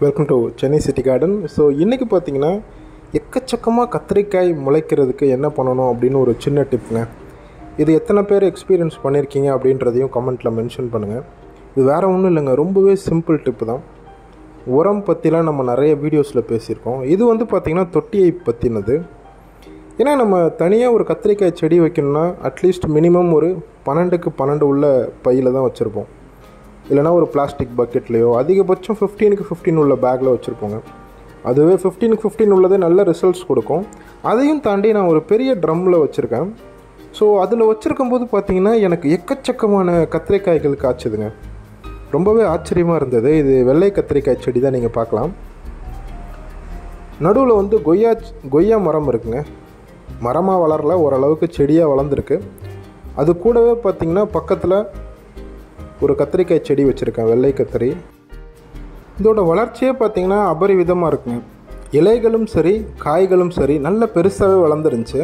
welcome to Chennai city garden so இன்றைக்கி பார்த்தீங்கன்னா எக்கச்சக்கமாக கத்திரிக்காய் முளைக்கிறதுக்கு என்ன பண்ணணும் அப்படின்னு ஒரு சின்ன டிப்புங்க இது எத்தனை பேர் எக்ஸ்பீரியன்ஸ் பண்ணியிருக்கீங்க அப்படின்றதையும் கமெண்ட்டில் மென்ஷன் பண்ணுங்கள் இது வேறு ஒன்றும் இல்லைங்க ரொம்பவே சிம்பிள் டிப்பு தான் உரம் பற்றிலாம் நம்ம நிறைய வீடியோஸில் பேசியிருக்கோம் இது வந்து பார்த்திங்கன்னா தொட்டியை பற்றினது ஏன்னா நம்ம தனியாக ஒரு கத்திரிக்காய் செடி வைக்கணும்னா அட்லீஸ்ட் மினிமம் ஒரு பன்னெண்டுக்கு பன்னெண்டு உள்ள பையில் தான் வச்சுருப்போம் இல்லைனா ஒரு பிளாஸ்டிக் பக்கெட்லேயோ அதிகபட்சம் ஃபிஃப்டீனுக்கு ஃபிஃப்டீன் உள்ள பேக்கில் வச்சுருப்போங்க அதுவே ஃபிஃப்டீனுக்கு ஃபிஃப்டீன் உள்ளதே நல்ல ரிசல்ட்ஸ் கொடுக்கும் அதையும் தாண்டி நான் ஒரு பெரிய ட்ரம்மில் வச்சுருக்கேன் ஸோ அதில் வச்சுருக்கும்போது பார்த்தீங்கன்னா எனக்கு எக்கச்சக்கமான கத்திரிக்காய்கள் காய்ச்சுதுங்க ரொம்பவே ஆச்சரியமாக இருந்தது இது வெள்ளை கத்திரிக்காய் செடி தான் நீங்கள் பார்க்கலாம் நடுவில் வந்து கொய்யா கொய்யா மரம் இருக்குங்க மரமாக வளரல ஓரளவுக்கு செடியாக வளர்ந்துருக்கு அது கூடவே பார்த்திங்கன்னா பக்கத்தில் ஒரு கத்திரிக்காய் செடி வச்சுருக்கேன் வெள்ளை கத்திரி இதோட வளர்ச்சியே பார்த்திங்கன்னா அபரிவிதமாக இருக்குங்க இலைகளும் சரி காய்களும் சரி நல்ல பெருசாகவே வளர்ந்துருந்துச்சு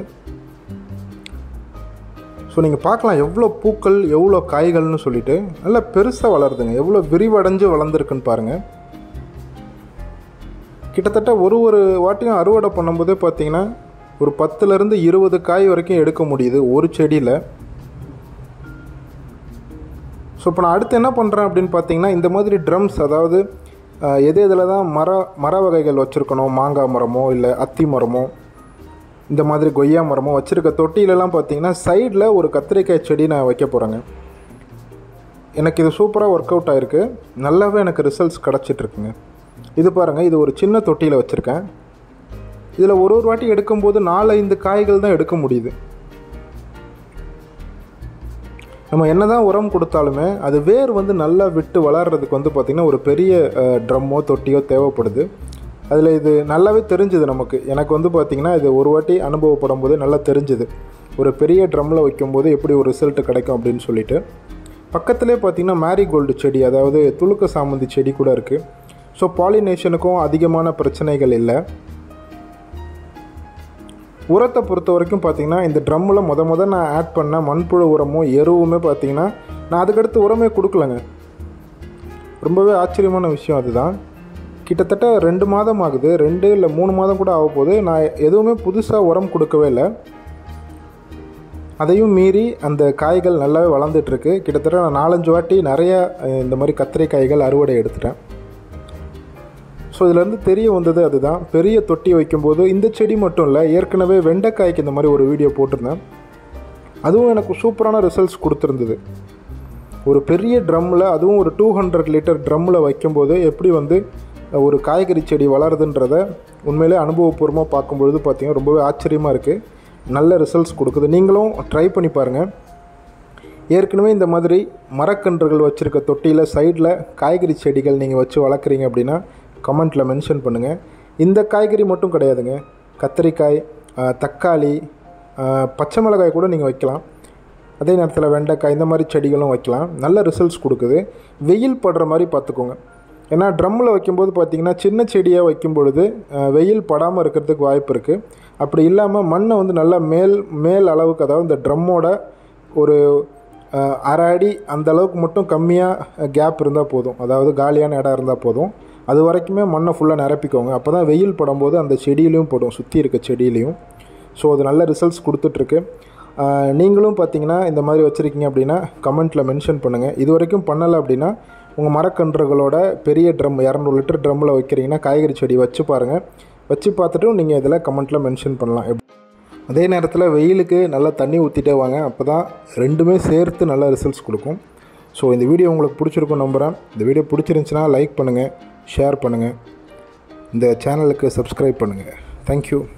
ஸோ நீங்கள் பார்க்கலாம் எவ்வளோ பூக்கள் எவ்வளோ காய்கள்னு சொல்லிட்டு நல்லா பெருசாக வளருதுங்க எவ்வளோ விரிவடைஞ்சு வளர்ந்துருக்குன்னு பாருங்கள் கிட்டத்தட்ட ஒரு ஒரு வாட்டியும் அறுவடை பண்ணும்போதே பார்த்தீங்கன்னா ஒரு பத்துலேருந்து இருபது காய் வரைக்கும் எடுக்க முடியுது ஒரு செடியில் ஸோ இப்போ நான் அடுத்து என்ன பண்ணுறேன் அப்படின்னு பார்த்தீங்கன்னா இந்த மாதிரி ட்ரம்ஸ் அதாவது அஹ், எது எதில் தான் மர மர வகைகள் வச்சுருக்கணும் மாங்காய் மரமோ இல்லை அத்தி மரமோ இந்த மாதிரி கொய்யா மரமோ வச்சுருக்க தொட்டிலெல்லாம் பார்த்தீங்கன்னா சைடில் ஒரு கத்திரிக்காய் செடி நான் வைக்க போகிறேங்க எனக்கு இது சூப்பராக ஒர்க் அவுட் ஆகிருக்கு நல்லாவே எனக்கு ரிசல்ட்ஸ் கிடச்சிட்ருக்குங்க இது பாருங்கள் இது ஒரு சின்ன தொட்டியில் வச்சுருக்கேன் இதில் ஒரு ஒரு வாட்டி எடுக்கும்போது நாலு ஐந்து காய்கள் தான் எடுக்க முடியுது நம்ம என்ன தான் உரம் கொடுத்தாலுமே அது வேர் வந்து நல்லா விட்டு வளர்கிறதுக்கு வந்து பார்த்திங்கன்னா ஒரு பெரிய ட்ரம்மோ தொட்டியோ தேவைப்படுது அதில் இது நல்லாவே தெரிஞ்சுது நமக்கு எனக்கு வந்து பார்த்திங்கன்னா இது ஒரு வாட்டி அனுபவப்படும் போது நல்லா தெரிஞ்சுது ஒரு பெரிய ட்ரம்மில் வைக்கும்போது எப்படி ஒரு ரிசல்ட் கிடைக்கும் அப்படின்னு சொல்லிட்டு பக்கத்துலேயே பார்த்திங்கன்னா மேரிகோல்டு செடி அதாவது துளுக்க சாமந்தி செடி கூட இருக்குது ஸோ பாலினேஷனுக்கும் அதிகமான பிரச்சனைகள் இல்லை உரத்தை பொறுத்த வரைக்கும் பார்த்தீங்கன்னா இந்த ட்ரம்மில் முத முத நான் ஆட் பண்ண மண்புழு உரமும் எருவுமே பார்த்தீங்கன்னா நான் அதுக்கடுத்து உரமே கொடுக்கலங்க ரொம்பவே ஆச்சரியமான விஷயம் அதுதான் கிட்டத்தட்ட ரெண்டு மாதம் ஆகுது ரெண்டு இல்லை மூணு மாதம் கூட ஆக போகுது நான் எதுவுமே புதுசாக உரம் கொடுக்கவே இல்லை அதையும் மீறி அந்த காய்கள் நல்லாவே வளர்ந்துட்டுருக்கு கிட்டத்தட்ட நான் நாலஞ்சு வாட்டி நிறைய அஹ், இந்த மாதிரி கத்திரிக்காய்கள் அறுவடை எடுத்துட்டேன் ஸோ இதுலேருந்து தெரிய வந்தது அதுதான் பெரிய தொட்டி வைக்கும்போது இந்த செடி மட்டும் இல்லை ஏற்கனவே வெண்டைக்காய்க்கு இந்த மாதிரி ஒரு வீடியோ போட்டிருந்தேன் அதுவும் எனக்கு சூப்பரான ரிசல்ட்ஸ் கொடுத்துருந்தது ஒரு பெரிய ட்ரம்மில் அதுவும் ஒரு டூ ஹண்ட்ரட் லிட்டர் ட்ரம்மில் வைக்கும்போது எப்படி வந்து ஒரு காய்கறி செடி வளருதுன்றத உண்மையிலே அனுபவபூர்வமாக பார்க்கும்பொழுது பார்த்தீங்கன்னா ரொம்பவே ஆச்சரியமாக இருக்குது நல்ல ரிசல்ட்ஸ் கொடுக்குது நீங்களும் ட்ரை பண்ணி பாருங்கள் ஏற்கனவே இந்த மாதிரி மரக்கன்றுகள் வச்சுருக்க தொட்டியில் சைடில் காய்கறி செடிகள் நீங்கள் வச்சு வளர்க்குறீங்க அப்படின்னா கமெண்ட்டில் மென்ஷன் பண்ணுங்கள் இந்த காய்கறி மட்டும் கிடையாதுங்க கத்திரிக்காய் ஆஹ், தக்காளி ஆஹ், பச்சை மிளகாய் கூட நீங்கள் வைக்கலாம் அதே நேரத்தில் வெண்டைக்காய் இந்த மாதிரி செடிகளும் வைக்கலாம் நல்ல ரிசல்ட்ஸ் கொடுக்குது வெயில் படுற மாதிரி பார்த்துக்கோங்க ஏன்னா ட்ரம்மில் வைக்கும்போது பார்த்தீங்கன்னா சின்ன செடியாக வைக்கும் பொழுது ஆஹ், வெயில் படாமல் இருக்கிறதுக்கு வாய்ப்பு இருக்குது அப்படி இல்லாமல் மண்ணை வந்து நல்லா மேல் மேல் அளவுக்கு அதாவது இந்த ட்ரம்மோட ஒரு அஹ், அரை அடி அந்த அளவுக்கு மட்டும் கம்மியாக கேப் இருந்தால் போதும் அதாவது காலியான இடம் இருந்தால் போதும் அது வரைக்குமே மண்ணை ஃபுல்லாக நிரப்பிக்கோங்க அப்போ தான் வெயில் படும்போது அந்த செடியிலையும் படும் சுற்றி இருக்க செடியிலையும் ஸோ அது நல்ல ரிசல்ட்ஸ் கொடுத்துட்ருக்கு அஹ், நீங்களும் பார்த்தீங்கன்னா இந்த மாதிரி வச்சுருக்கீங்க அப்படின்னா கமெண்ட்டில் மென்ஷன் பண்ணுங்கள் இது வரைக்கும் பண்ணலை அப்படின்னா உங்கள் மரக்கன்றுகளோட பெரிய ட்ரம் இரநூறு லிட்டர் ட்ரம்மில் வைக்கிறீங்கன்னா காய்கறி செடி வச்சு பாருங்கள் வச்சு பார்த்துட்டு நீங்கள் இதில் கமெண்ட்டில் மென்ஷன் பண்ணலாம் எப்- அதே நேரத்தில் வெயிலுக்கு நல்லா தண்ணி ஊற்றிட்டே வாங்க அப்போ தான் ரெண்டுமே சேர்த்து நல்ல ரிசல்ட்ஸ் கொடுக்கும் ஸோ இந்த வீடியோ உங்களுக்கு பிடிச்சிருக்கும் நம்புகிறேன் இந்த வீடியோ பிடிச்சிருந்துச்சுன்னா லைக் பண்ணுங்கள் ஷேர் பண்ணுங்கள் இந்த சேனலுக்கு சப்ஸ்கிரைப் பண்ணுங்கள் தேங்க்யூ